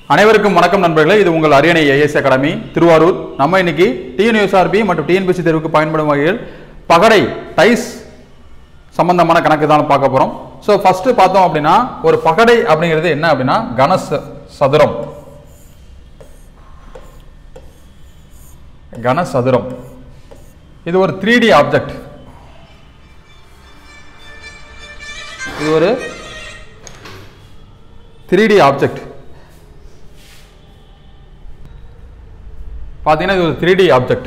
அனைவருக்கும் வணக்கம் நண்பர்களே இது உங்கள் அரியணை ஐஎஸ் அகாடமி திருவாரூர் நம்ம இன்னைக்கு டிஎன்யூஎஸ்ஆர்பி மற்றும் டிஎன்பிசி தேர்வுக்கு பயன்படும் வகையில் பகடை டைஸ் சம்பந்தமான கணக்கு தான் பார்க்க போறோம் ஸோ ஃபர்ஸ்ட் பார்த்தோம் அப்படின்னா ஒரு பகடை அப்படிங்கிறது என்ன அப்படின்னா கனச சதுரம் கனசதுரம் இது ஒரு த்ரீ டி ஆப்ஜெக்ட் இது ஒரு த்ரீ டி ஆப்ஜெக்ட் பார்த்தீங்கன்னா இது ஒரு த்ரீ டி ஆப்ஜெக்ட்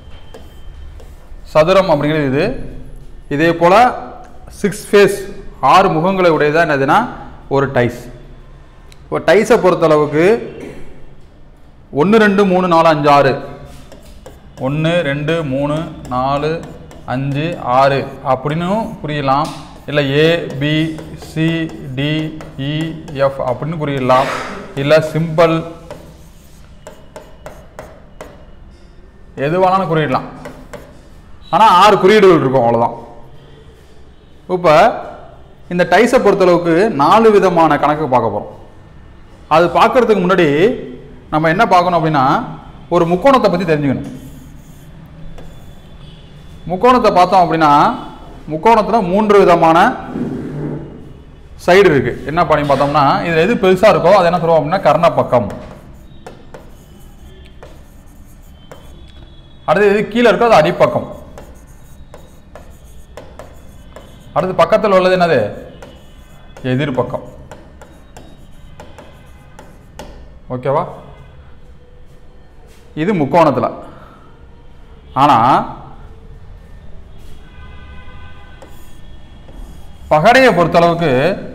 சதுரம் அப்படிங்கிறது இது இதே போல் சிக்ஸ் ஃபேஸ் ஆறு முகங்களை உடையதாக என்னதுன்னா ஒரு டைஸ் இப்போ டைஸை பொறுத்தளவுக்கு ஒன்று ரெண்டு மூணு நாலு அஞ்சு ஆறு ஒன்று ரெண்டு மூணு நாலு அஞ்சு ஆறு அப்படின்னும் புரியலாம் இல்லை A B C D E F அப்படின்னு குறியிடலாம் இல்லை சிம்பிள் எது வேணாலும் குறியிடலாம் ஆனால் ஆறு குறியீடுகள் இருக்கும் அவ்வளோதான் இப்போ இந்த டைஸை பொறுத்தளவுக்கு நாலு விதமான கணக்கு பார்க்க போகிறோம் அது பார்க்கறதுக்கு முன்னாடி நம்ம என்ன பார்க்கணும் அப்படின்னா ஒரு முக்கோணத்தை பற்றி தெரிஞ்சுக்கணும் முக்கோணத்தை பார்த்தோம் அப்படின்னா முக்கோணத்தில் மூன்று விதமான சைடு இருக்கு என்ன பண்ணி பார்த்தோம்னா இது எது பெருசா இருக்கோ அது என்ன சொல்லுவோம் அப்படின்னா கர்ண பக்கம் அடுத்து எது கீழே இருக்கோ அது அடிப்பக்கம் அடுத்து பக்கத்தில் உள்ளது என்னது எதிர்பக்கம் ஓகேவா இது முக்கோணத்தில் ஆனால் பகடையை பொறுத்தளவுக்கு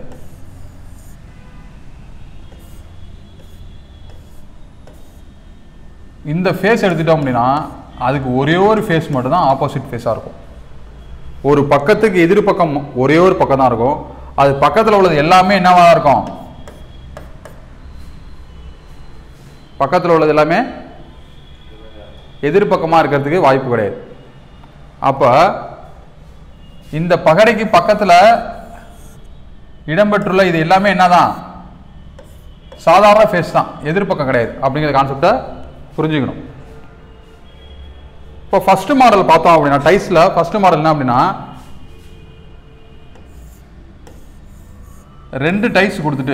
இந்த ஃபேஸ் எடுத்துட்டோம் அப்படின்னா அதுக்கு ஒரே ஒரு ஃபேஸ் மட்டும் தான் ஆப்போசிட் ஃபேஸாக இருக்கும் ஒரு பக்கத்துக்கு எதிர் பக்கம் ஒரே ஒரு பக்கம் தான் இருக்கும் அது பக்கத்தில் உள்ளது எல்லாமே என்னவா இருக்கும் பக்கத்தில் உள்ளது எல்லாமே எதிர்பக்கமாக இருக்கிறதுக்கு வாய்ப்பு கிடையாது அப்போ இந்த பகடைக்கு பக்கத்தில் இடம்பெற்றுள்ள இது எல்லாமே என்னதான் சாதாரண ஃபேஸ் தான் எதிர்பக்கம் கிடையாது அப்படிங்கிற கான்செப்டை புரிஞ்சுக்கணும் இப்போ ஃபர்ஸ்ட் மாடல் பார்த்தோம் அப்படின்னா டைஸில் ஃபர்ஸ்ட் மாடல் என்ன அப்படின்னா ரெண்டு டைஸ் கொடுத்துட்டு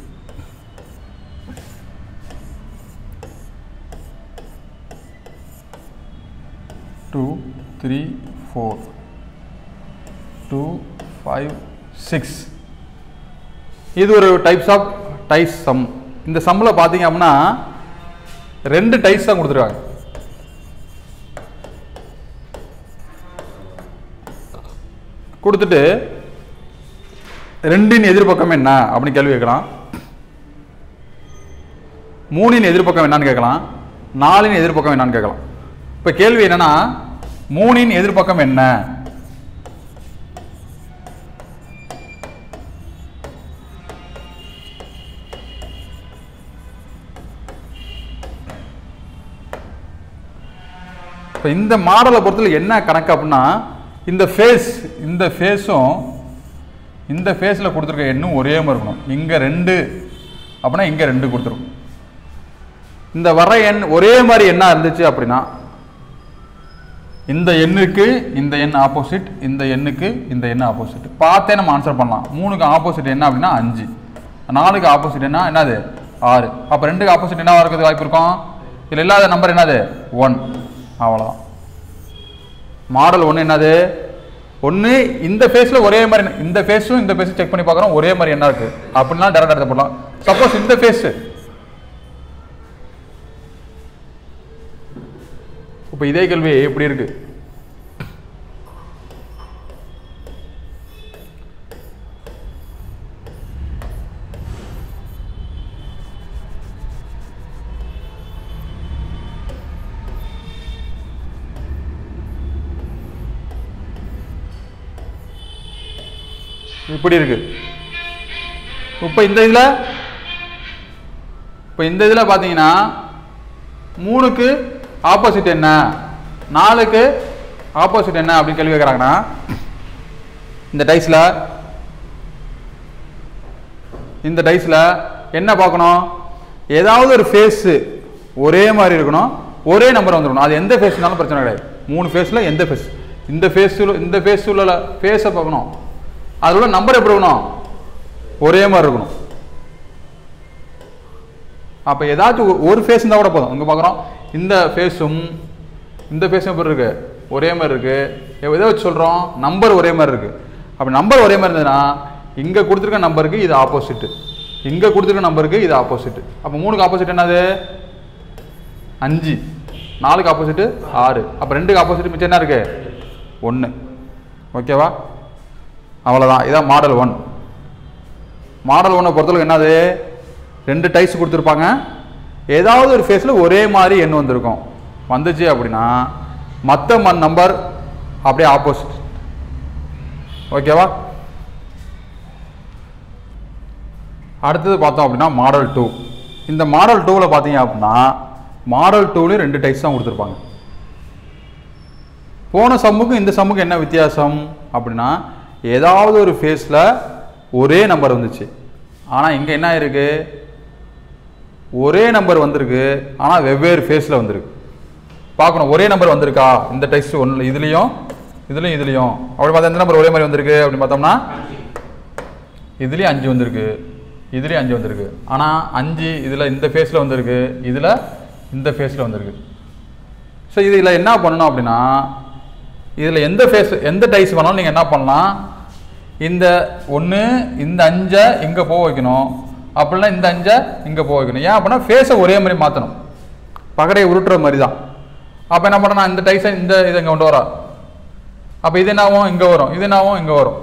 two three four two five six இது ஒரு டைப்ஸ் ஆஃப் டைஸ் சம் இந்த சம்மில் பார்த்தீங்க அப்படின்னா ரெண்டு டைஸ் தான் கொடுத்துருக்காங்க கொடுத்துட்டு ரெண்டின் எதிர்பக்கம் என்ன அப்படின்னு கேள்வி கேட்கலாம் மூணின் எதிர்பக்கம் என்னன்னு கேட்கலாம் நாலின் எதிர்பக்கம் என்னன்னு கேட்கலாம் இப்போ கேள்வி என்னன்னா மூணின் எதிர்பக்கம் என்ன இப்போ இந்த மாடலை பொறுத்தல என்ன கணக்கு அப்படின்னா இந்த ஃபேஸ் இந்த ஃபேஸும் இந்த ஃபேஸில் கொடுத்துருக்க எண்ணும் ஒரே மாதிரி இருக்கணும் இங்கே ரெண்டு அப்படின்னா இங்கே ரெண்டு கொடுத்துருக்கும் இந்த வர எண் ஒரே மாதிரி எண்ணா இருந்துச்சு அப்படின்னா இந்த எண்ணுக்கு இந்த எண் ஆப்போசிட் இந்த எண்ணுக்கு இந்த எண் ஆப்போசிட் பார்த்தே நம்ம ஆன்சர் பண்ணலாம் மூணுக்கு ஆப்போசிட் என்ன அப்படின்னா அஞ்சு நாலுக்கு ஆப்போசிட் என்ன என்னது ஆறு அப்போ ரெண்டுக்கு ஆப்போசிட் என்னவா இருக்கிறது வாய்ப்பு இருக்கும் இதில் இல்லாத நம்பர் என்னது ஒன் அவ்வளோதான் மாடல் ஒன்று என்னது ஒன்று இந்த ஃபேஸில் ஒரே மாதிரி இந்த ஃபேஸும் இந்த ஃபேஸும் செக் பண்ணி பார்க்குறோம் ஒரே மாதிரி என்ன இருக்குது அப்படின்லாம் டேரக்ட் எடுத்து போடலாம் சப்போஸ் இந்த ஃபேஸு இப்போ இதே கேள்வி எப்படி இருக்கு இப்படி இருக்கு இப்போ இந்த இதில் இப்போ இந்த இதில் பார்த்தீங்கன்னா மூணுக்கு ஆப்போசிட் என்ன நாலுக்கு ஆப்போசிட் என்ன அப்படின்னு கேள்வி கேட்குறாங்கன்னா இந்த டைஸில் இந்த டைஸில் என்ன பார்க்கணும் ஏதாவது ஒரு ஃபேஸு ஒரே மாதிரி இருக்கணும் ஒரே நம்பர் வந்துருக்கணும் அது எந்த ஃபேஸ்னாலும் பிரச்சனை கிடையாது மூணு ஃபேஸில் எந்த ஃபேஸ் இந்த ஃபேஸில் இந்த ஃபேஸ் உள்ள ஃபேஸை பார்க்கணும் அதில் உள்ள நம்பர் எப்படி இருக்கணும் ஒரே மாதிரி இருக்கணும் அப்போ ஏதாச்சும் ஒ- ஒரு ஃபேஸ் இருந்தால் கூட போதும் இங்கே பார்க்குறோம் இந்த ஃபேஸும் இந்த ஃபேஸும் எப்படி இருக்கு ஒரே மாதிரி இருக்கு எ- எதை வச்சு சொல்கிறோம் நம்பர் ஒரே மாதிரி இருக்கு அப்போ நம்பர் ஒரே மாதிரி இருந்ததுன்னா இங்கே கொடுத்துருக்க நம்பருக்கு இது ஆப்போசிட்டு இங்கே கொடுத்துருக்க நம்பருக்கு இது ஆப்போசிட் அப்போ மூணுக்கு ஆப்போசிட் என்னது அஞ்சு நாலுக்கு ஆப்போசிட்டு ஆறு அப்போ ரெண்டுக்கு ஆப்போசிட் மிச்சம் என்ன இருக்கு ஒன்று ஓகேவா அவ்வளோதான் இதான் மாடல் ஒன் மாடல் ஒன்னை பொறுத்தளவுக்கு என்னது ரெண்டு டைஸ் கொடுத்துருப்பாங்க ஏதாவது ஒரு ஃபேஸில் ஒரே மாதிரி எண் வந்திருக்கும் வந்துச்சு அப்படின்னா மற்ற மண் நம்பர் அப்படியே ஆப்போசிட் ஓகேவா அடுத்தது பார்த்தோம் அப்படின்னா மாடல் டூ இந்த மாடல் டூவில் பார்த்தீங்க அப்படின்னா மாடல் டூலேயும் ரெண்டு டைப்ஸ் தான் கொடுத்துருப்பாங்க போன சம்முக்கும் இந்த சம்முக்கும் என்ன வித்தியாசம் அப்படின்னா ஏதாவது ஒரு ஃபேஸில் ஒரே நம்பர் வந்துச்சு ஆனால் இங்கே என்ன இருக்கு ஒரே நம்பர் வந்திருக்கு ஆனால் வெவ்வேறு ஃபேஸில் வந்திருக்கு பார்க்கணும் ஒரே நம்பர் வந்திருக்கா இந்த டைப்ஸ் ஒன்று இதுலேயும் இதுலேயும் இதுலேயும் அப்படி பார்த்தா எந்த நம்பர் ஒரே மாதிரி வந்திருக்கு அப்படின்னு பார்த்தோம்னா இதுலேயும் அஞ்சு வந்திருக்கு இதுலேயும் அஞ்சு வந்திருக்கு ஆனால் அஞ்சு இதில் இந்த ஃபேஸில் வந்திருக்கு இதில் இந்த ஃபேஸில் வந்திருக்கு ஸோ இதில் என்ன பண்ணணும் அப்படின்னா இதில் எந்த ஃபேஸ் எந்த டைஸ் வேணாலும் நீங்கள் என்ன பண்ணலாம் இந்த ஒன்று இந்த அஞ்சை இங்கே போக வைக்கணும் அப்படின்னா இந்த அஞ்சை இங்கே போக வைக்கணும் ஏன் அப்படின்னா ஃபேஸை ஒரே மாதிரி மாற்றணும் பகடையை உருட்டுற மாதிரி தான் அப்போ என்ன பண்ணணும் இந்த டைஸை இந்த இதை இங்கே கொண்டு வரா அப்போ இது என்னாகும் இங்கே வரும் இது என்னாகும் இங்கே வரும்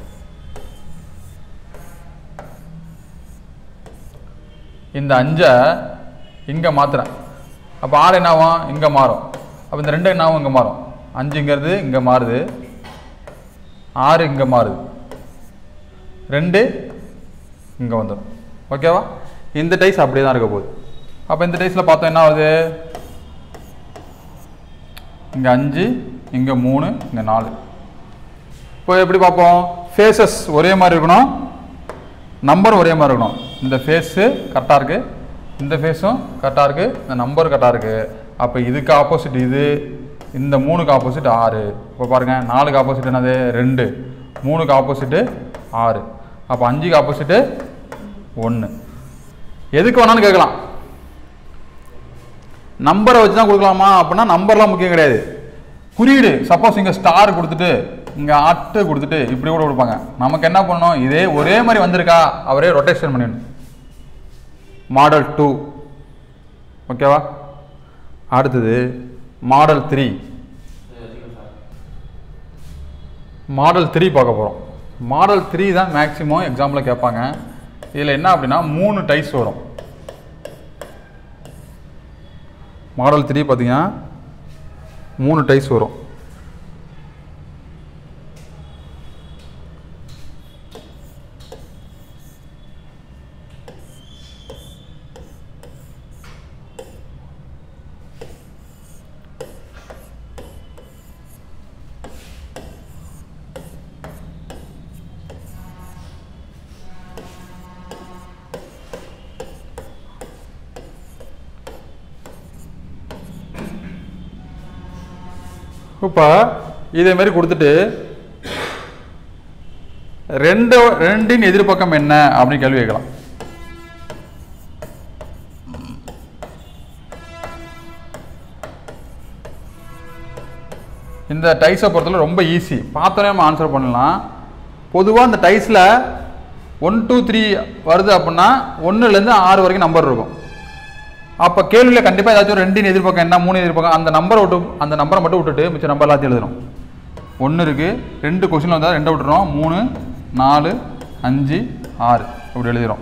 இந்த அஞ்சை இங்கே மாற்றுறேன் அப்போ ஆறு என்னாகும் இங்கே மாறும் அப்போ இந்த ரெண்டு என்னாகும் இங்கே மாறும் அஞ்சுங்கிறது இங்கே மாறுது ஆறு இங்கே மாறுது ரெண்டு இங்கே வந்துடும் ஓகேவா இந்த டைஸ் அப்படியே தான் இருக்க போகுது அப்போ இந்த டைஸில் பார்த்தோம் என்ன ஆகுது இங்கே அஞ்சு இங்கே மூணு இங்கே நாலு இப்போ எப்படி பார்ப்போம் ஃபேஸஸ் ஒரே மாதிரி இருக்கணும் நம்பர் ஒரே மாதிரி இருக்கணும் இந்த ஃபேஸு கரெக்டாக இருக்குது இந்த ஃபேஸும் கரெக்டாக இருக்குது இந்த நம்பர் கரெக்டாக இருக்குது அப்போ இதுக்கு ஆப்போசிட் இது இந்த மூணுக்கு ஆப்போசிட் ஆறு இப்போ பாருங்கள் நாலுக்கு ஆப்போசிட் என்னது ரெண்டு மூணுக்கு ஆப்போசிட்டு ஆறு அப்போ அஞ்சுக்கு ஆப்போசிட்டு ஒன்று எதுக்கு வேணாலும் கேட்கலாம் நம்பரை வச்சு தான் கொடுக்கலாமா அப்படின்னா நம்பர்லாம் முக்கியம் கிடையாது குறியீடு சப்போஸ் இங்கே ஸ்டார் கொடுத்துட்டு இங்கே அட்டு கொடுத்துட்டு இப்படி கூட கொடுப்பாங்க நமக்கு என்ன பண்ணணும் இதே ஒரே மாதிரி வந்திருக்கா அவரே ரொட்டேஷன் பண்ணிடணும் மாடல் டூ ஓகேவா அடுத்தது மாடல் த்ரீ மாடல் த்ரீ பார்க்க போகிறோம் மாடல் த்ரீ தான் மேக்ஸிமம் எக்ஸாம்பிள் கேட்பாங்க இதில் என்ன அப்படின்னா மூணு டைப்ஸ் வரும் மாடல் த்ரீ பார்த்தீங்கன்னா மூணு டைப்ஸ் வரும் இப்போ இதே மாதிரி கொடுத்துட்டு ரெண்டு ரெண்டின் எதிர்பக்கம் என்ன அப்படின்னு கேள்வி கேட்கலாம் இந்த டைஸை பொறுத்தவரை ரொம்ப ஈஸி பார்த்தோன்னே நம்ம ஆன்சர் பண்ணலாம் பொதுவாக இந்த டைஸில் ஒன் டூ த்ரீ வருது அப்படின்னா ஒன்றுலேருந்து ஆறு வரைக்கும் நம்பர் இருக்கும் அப்போ கேள்வியில் கண்டிப்பாக ஏதாச்சும் ஒரு ரெண்டின் எதிர்பக்கம் என்ன மூணு எதிர்பக்கம் அந்த நம்பரை விட்டு அந்த நம்பரை மட்டும் விட்டுட்டு மிச்ச நம்பர் எல்லாத்தையும் எழுதணும் ஒன்று இருக்குது ரெண்டு கொஸ்டின் வந்தால் ரெண்டை விட்டுறோம் மூணு நாலு அஞ்சு ஆறு இப்படி எழுதிடும்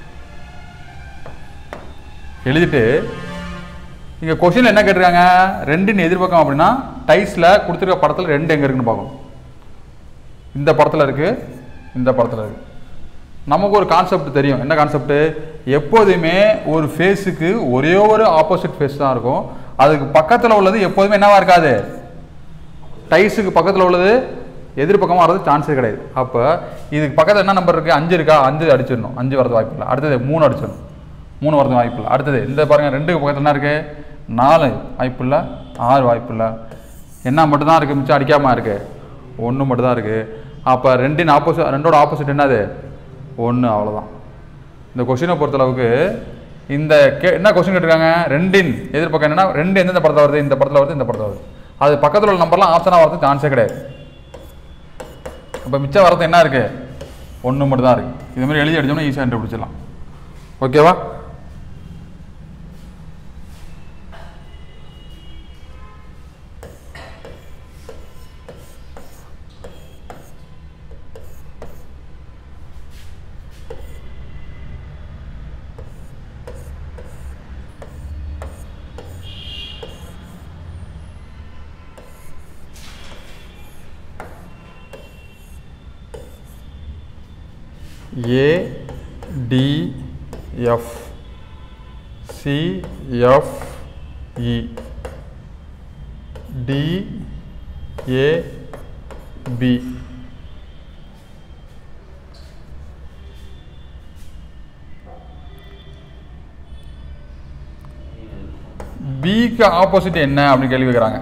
எழுதிட்டு இங்கே கொஸ்டின் என்ன கேட்டிருக்காங்க ரெண்டின் எதிர்பக்கம் அப்படின்னா டைஸில் கொடுத்துருக்க படத்தில் ரெண்டு எங்கே இருக்குன்னு பார்க்கணும் இந்த படத்தில் இருக்குது இந்த படத்தில் இருக்குது நமக்கு ஒரு கான்செப்ட் தெரியும் என்ன கான்செப்ட் எப்போதுமே ஒரு ஃபேஸுக்கு ஒரே ஒரு ஆப்போசிட் ஃபேஸ் தான் இருக்கும் அதுக்கு பக்கத்தில் உள்ளது எப்போதுமே என்னவா இருக்காது டைஸுக்கு பக்கத்தில் உள்ளது எதிர்பக்கமாக வர்றது சான்ஸே கிடையாது அப்போ இதுக்கு பக்கத்தில் என்ன நம்பர் இருக்குது அஞ்சு இருக்கா அஞ்சு அடிச்சிடணும் அஞ்சு வரது வாய்ப்பு இல்லை அடுத்தது மூணு அடிச்சிடணும் மூணு வரது வாய்ப்பு இல்லை அடுத்தது இந்த பாருங்கள் ரெண்டுக்கு பக்கத்தில் என்ன இருக்குது நாலு வாய்ப்பு இல்லை ஆறு வாய்ப்பு இல்லை என்ன மட்டும்தான் இருக்குது மிச்சம் அடிக்காமல் இருக்குது ஒன்று மட்டும் தான் இருக்குது அப்போ ரெண்டின் ஆப்போசிட் ரெண்டோட ஆப்போசிட் என்னது ஒன்று அவ்வளோதான் இந்த கொஷினை பொறுத்தளவுக்கு இந்த கே என்ன கொஸ்டின் கேட்டிருக்காங்க ரெண்டின் எதிர்பக்கம் என்னன்னா ரெண்டு எந்தெந்த படத்தில் வருது இந்த படத்தில் வருது இந்த படத்தில் வருது அது பக்கத்தில் உள்ள நம்பர்லாம் ஆப்ஷனாக வரது சான்ஸே கிடையாது அப்போ மிச்சம் வரது என்ன இருக்குது ஒன்று மட்டும் தான் இருக்குது இது மாதிரி எழுதி அடிச்சோம்னா ஈஸியாக கண்டுபிடிச்சிடலாம் ஓகேவா A D F C F E D A B பிக்கு ஆப்போசிட் என்ன அப்படின்னு கேள்வி கேட்குறாங்க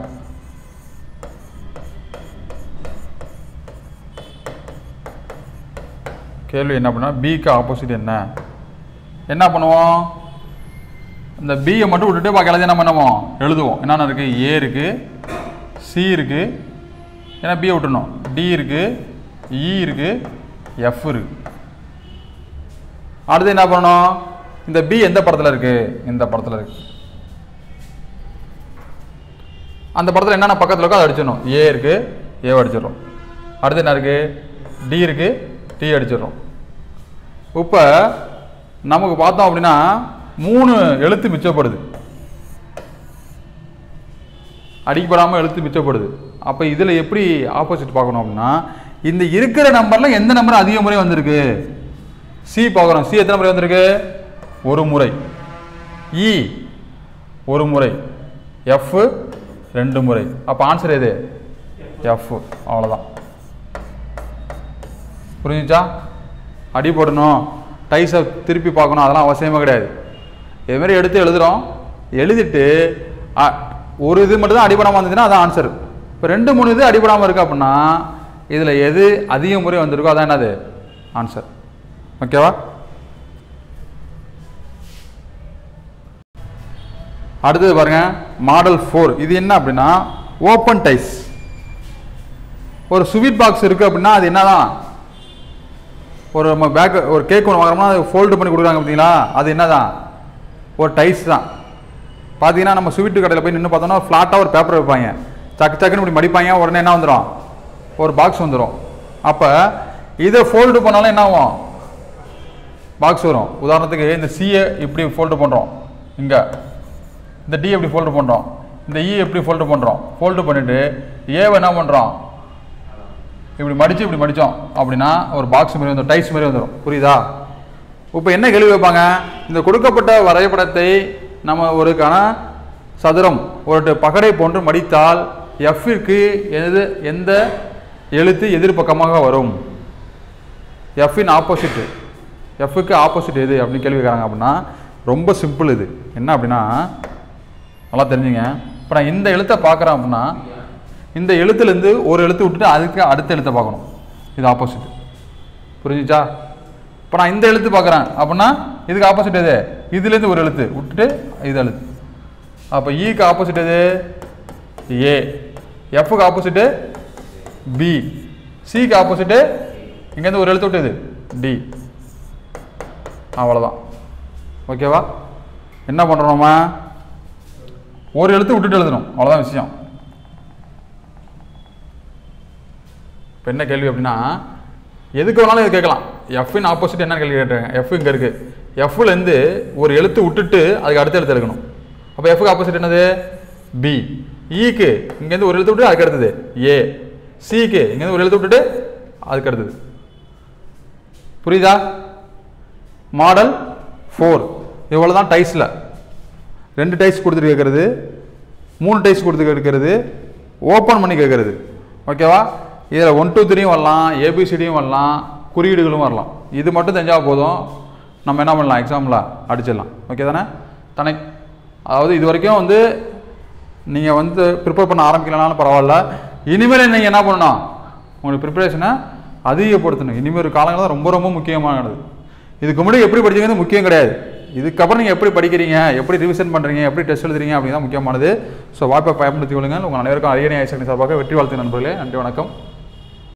கேள்வி என்ன பண்ணா பிக்கு ஆப்போசிட் என்ன என்ன பண்ணுவோம் இந்த பியை மட்டும் விட்டுட்டு பாக்கி எல்லாத்தையும் என்ன பண்ணுவோம் எழுதுவோம் என்னென்ன இருக்குது ஏ இருக்குது சி இருக்குது ஏன்னா பியை விட்டுணும் டி இருக்குது இ இருக்குது எஃப் இருக்குது அடுத்து என்ன பண்ணணும் இந்த பி எந்த படத்தில் இருக்குது இந்த படத்தில் இருக்குது அந்த படத்தில் என்னென்ன பக்கத்தில் இருக்கோ அதை அடிச்சிடணும் ஏ இருக்குது ஏ அடிச்சிடுறோம் அடுத்து என்ன இருக்குது டி இருக்குது டி அடிச்சிடுறோம் இப்போ நமக்கு பார்த்தோம் அப்படின்னா மூணு எழுத்து மிச்சப்படுது அடிக்கப்படாமல் எழுத்து மிச்சப்படுது அப்போ இதில் எப்படி ஆப்போசிட் பார்க்கணும் அப்படின்னா இந்த இருக்கிற நம்பரில் எந்த நம்பர் அதிக முறை வந்திருக்கு சி பார்க்குறோம் சி எத்தனை முறை வந்திருக்கு ஒரு முறை இ ஒரு முறை எஃப் ரெண்டு முறை அப்போ ஆன்சர் எது எஃப் அவ்வளோதான் புரிஞ்சுச்சா அடி போடணும் டைஸை திருப்பி பார்க்கணும் அதெல்லாம் அவசியமே கிடையாது இதுமாரி எடுத்து எழுதுகிறோம் எழுதிட்டு அ, ஒரு இது மட்டும் தான் அடிபடாமல் வந்துச்சுன்னா அதான் ஆன்சர் இப்போ ரெண்டு மூணு இது அடிபடாமல் இருக்கு அப்படின்னா இதில் எது அதிக முறை வந்திருக்கோ அதான் என்னது ஆன்சர் ஓகேவா அடுத்தது பாருங்க மாடல் ஃபோர் இது என்ன அப்படின்னா ஓப்பன் டைஸ் ஒரு ஸ்வீட் பாக்ஸ் இருக்கு அப்படின்னா அது என்னதான் ஒரு நம்ம பேக் ஒரு கேக் ஒன்று வாங்குறோம்னா அது ஃபோல்டு பண்ணி கொடுக்குறாங்க பார்த்தீங்களா அது என்னதான் ஒரு டைஸ் தான் பார்த்தீங்கன்னா நம்ம ஸ்வீட்டு கடையில் போய் நின்று பார்த்தோம்னா ஃப்ளாட்டாக ஒரு பேப்பர் வைப்பாங்க சக்கு சக்குன்னு இப்படி மடிப்பாங்க உடனே என்ன வந்துடும் ஒரு பாக்ஸ் வந்துடும் அப்போ இதை ஃபோல்டு பண்ணாலும் என்ன ஆகும் பாக்ஸ் வரும் உதாரணத்துக்கு இந்த சியை இப்படி ஃபோல்டு பண்ணுறோம் இங்கே இந்த டி எப்படி ஃபோல்டு பண்ணுறோம் இந்த இ எப்படி ஃபோல்டு பண்ணுறோம் ஃபோல்டு பண்ணிவிட்டு ஏவை என்ன பண்ணுறோம் இப்படி மடித்து இப்படி மடித்தோம் அப்படின்னா ஒரு பாக்ஸ் மாதிரி வந்துடும் டைஸ் மாதிரி வந்துடும் புரியுதா இப்போ என்ன கேள்வி வைப்பாங்க இந்த கொடுக்கப்பட்ட வரைபடத்தை நம்ம ஒரு கண சதுரம் ஒரு பகடை போன்று மடித்தால் எஃப்பிற்கு எது எந்த எழுத்து எதிர்பக்கமாக வரும் எஃப்பின் ஆப்போசிட் எஃப்க்கு ஆப்போசிட் எது அப்படின்னு கேள்வி கேட்குறாங்க அப்படின்னா ரொம்ப சிம்பிள் இது என்ன அப்படின்னா நல்லா தெரிஞ்சுங்க இப்போ நான் இந்த எழுத்தை பார்க்குறேன் அப்படின்னா இந்த எழுத்துலேருந்து ஒரு எழுத்து விட்டுட்டு அதுக்கு அடுத்த எழுத்தை பார்க்கணும் இது ஆப்போசிட் புரிஞ்சுச்சா இப்போ நான் இந்த எழுத்து பார்க்குறேன் அப்படின்னா இதுக்கு ஆப்போசிட் எது இதுலேருந்து ஒரு எழுத்து விட்டுட்டு இது எழுத்து அப்போ ஈக்கு ஆப்போசிட் எது ஏ எஃப்க்கு ஆப்போசிட்டு பி சிக்கு ஆப்போசிட்டு இங்கேருந்து ஒரு எழுத்து விட்டு இது டி அவ்வளோதான் ஓகேவா என்ன பண்ணுறோம் நம்ம ஒரு எழுத்து விட்டுட்டு எழுதணும் அவ்வளோதான் விஷயம் இப்போ என்ன கேள்வி அப்படின்னா எதுக்கு வேணாலும் இது கேட்கலாம் எஃப்இன் ஆப்போசிட் என்ன கேள்வி கேட்டாங்க எஃப் இங்கே இருக்குது எஃப்லேருந்து ஒரு எழுத்து விட்டுட்டு அதுக்கு அடுத்த எழுத்து எடுக்கணும் அப்போ எஃப்க்கு ஆப்போசிட் என்னது பி ஈக்கு இங்கேருந்து ஒரு எழுத்து விட்டு அதுக்கு அடுத்தது ஏ சிக்கு இங்கேருந்து ஒரு எழுத்து விட்டுட்டு அதுக்கு அடுத்தது புரியுதா மாடல் ஃபோர் இவ்வளோ தான் டைஸில் ரெண்டு டைஸ் கொடுத்துட்டு கேட்குறது மூணு டைஸ் கொடுத்து கேட்கறது ஓப்பன் பண்ணி கேட்குறது ஓகேவா இதில் ஒன் டூ த்ரீயும் வரலாம் ஏபிசிடியும் வரலாம் குறியீடுகளும் வரலாம் இது மட்டும் தெரிஞ்சால் போதும் நம்ம என்ன பண்ணலாம் எக்ஸாமில் அடிச்சிடலாம் ஓகே தானே தானே அதாவது இது வரைக்கும் வந்து நீங்கள் வந்து ப்ரிப்பேர் பண்ண ஆரம்பிக்கலனாலும் பரவாயில்ல இனிமேல் நீங்கள் என்ன பண்ணணும் உங்களுக்கு ப்ரிப்பரேஷனை அதிகப்படுத்தணும் இனிமேல் ஒரு காலங்கள் ரொம்ப ரொம்ப முக்கியமானது இதுக்கு முன்னாடி எப்படி படிச்சீங்கிறது முக்கியம் கிடையாது இதுக்கப்புறம் நீங்கள் எப்படி படிக்கிறீங்க எப்படி ரிவிஷன் பண்ணுறீங்க எப்படி டெஸ்ட் எழுதுறீங்க அப்படிங்கிறது தான் முக்கியமானது ஸோ வாய்ப்பை பயன்படுத்திக் கொள்ளுங்கள் உங்கள் அனைவருக்கும் அரியணை ஐசக்தி சார்பாக வெற்றி வாழ்த்து நண்பர்களே நன்றி வணக்கம்